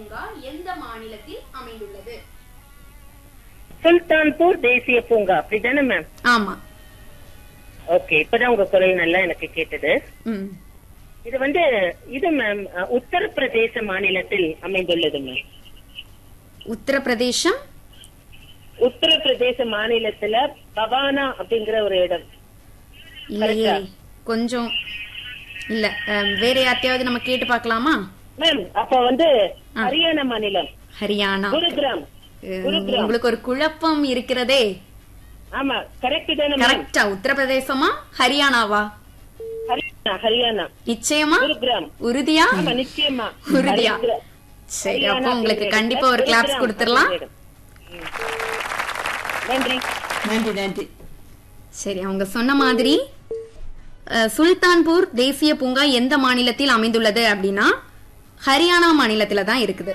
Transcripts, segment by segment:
பூங்கா எந்த மாநிலத்தில் அமைந்துள்ளது சுல்தான்பூர் தேசிய பூங்கா அப்படிதானே மேம் ஆமா ஓகே இப்பதான் உங்க குரல் நல்லா எனக்கு கேட்டது ம் இது வந்து இது மேம் உத்தரப்பிரதேச மாநிலத்தில் அமைந்துள்ளது மேம் உத்தரப்பிரதேசம் உத்தரப்பிரதேச மாநிலத்துல பவானா அப்படிங்கிற ஒரு இடம் இல்லையே கொஞ்சம் இல்ல அஹ், வேற யார்ட்டையாவது நம்ம கேட்டு பார்க்கலாமா மேம் அப்ப வந்து ஹரியானா மாநிலம் ஹரியானா குருகிராம் அஹ், குருகிராம் உங்களுக்கு ஒரு குழப்பம் இருக்கிறதே ஆமா கரெக்ட் தானே மேம் கரெக்டா உத்தரப்பிரதேசமா ஹரியானாவா ஹரியானா ஹரியானா நிச்சயமா குருகிராம் உறுதியா ஆமா நிச்சயமா உறுதியா ஹரியானா சரி அப்போ ஹரியானா உங்களுக்கு அப்படிங்கிற கண்டிப்பா ஒரு இடம். கிளாப்ஸ் குருகிராம் கொடுத்துடலாம் அப்படிங்கிற இடம். ம். நன்றி நன்றி நன்றி சரி அவங்க சொன்ன மாதிரி அஹ், சுல்தான்பூர் தேசிய பூங்கா எந்த மாநிலத்தில் அமைந்துள்ளது அப்படின்னா ஹரியானா மாநிலத்துல தான் இருக்குது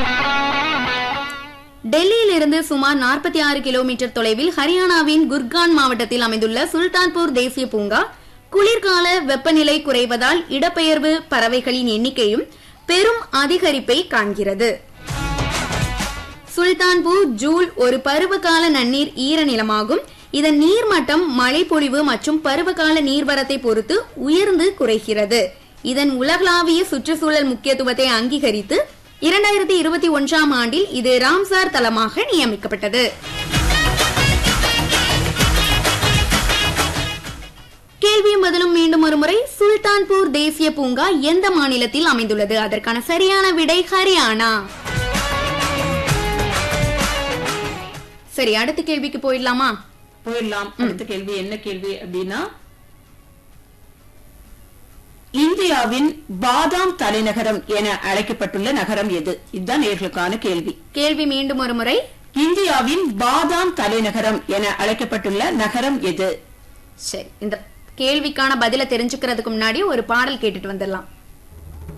டெல்லியிலிருந்து சுமார் 46 ஆறு கிலோமீட்டர் தொலைவில் ஹரியானாவின் குர்கான் மாவட்டத்தில் அமைந்துள்ள சுல்தான்பூர் தேசிய பூங்கா குளிர்கால வெப்பநிலை குறைவதால் இடப்பெயர்வு பறவைகளின் எண்ணிக்கையும் பெரும் அதிகரிப்பை காண்கிறது சுல்தான்பூர் ஜூல் ஒரு பருவகால நன்னீர் ஈரநிலமாகும் இதன் நீர்மட்டம் மழைப்பொழிவு மற்றும் பருவகால நீர்வரத்தை பொறுத்து உயர்ந்து குறைகிறது இதன் உலகளாவிய சுற்றுச்சூழல் முக்கியத்துவத்தை அங்கீகரித்து இரண்டாயிரத்தி இருபத்தி ஒன்றாம் ஆண்டில் இது ராம்சார் தலமாக நியமிக்கப்பட்டது கேள்வியும் பதிலும் மீண்டும் ஒருமுறை சுல்தான்பூர் தேசிய பூங்கா எந்த மாநிலத்தில் அமைந்துள்ளது அதற்கான சரியான விடை ஹரியானா சரி அடுத்த கேள்விக்கு போயிடலாமா போயிடலாம் அடுத்த கேள்வி என்ன கேள்வி அப்படின்னா இந்தியாவின் பாதாம் தலைநகரம் என அழைக்கப்பட்டுள்ள நகரம் எது இதுதான் நேர்களுக்கான கேள்வி கேள்வி மீண்டும் ஒரு முறை இந்தியாவின் பாதாம் தலைநகரம் என அழைக்கப்பட்டுள்ள நகரம் எது சரி இந்த கேள்விக்கான பதில தெரிஞ்சுக்கிறதுக்கு முன்னாடி ஒரு பாடல் கேட்டுட்டு வந்துடலாம்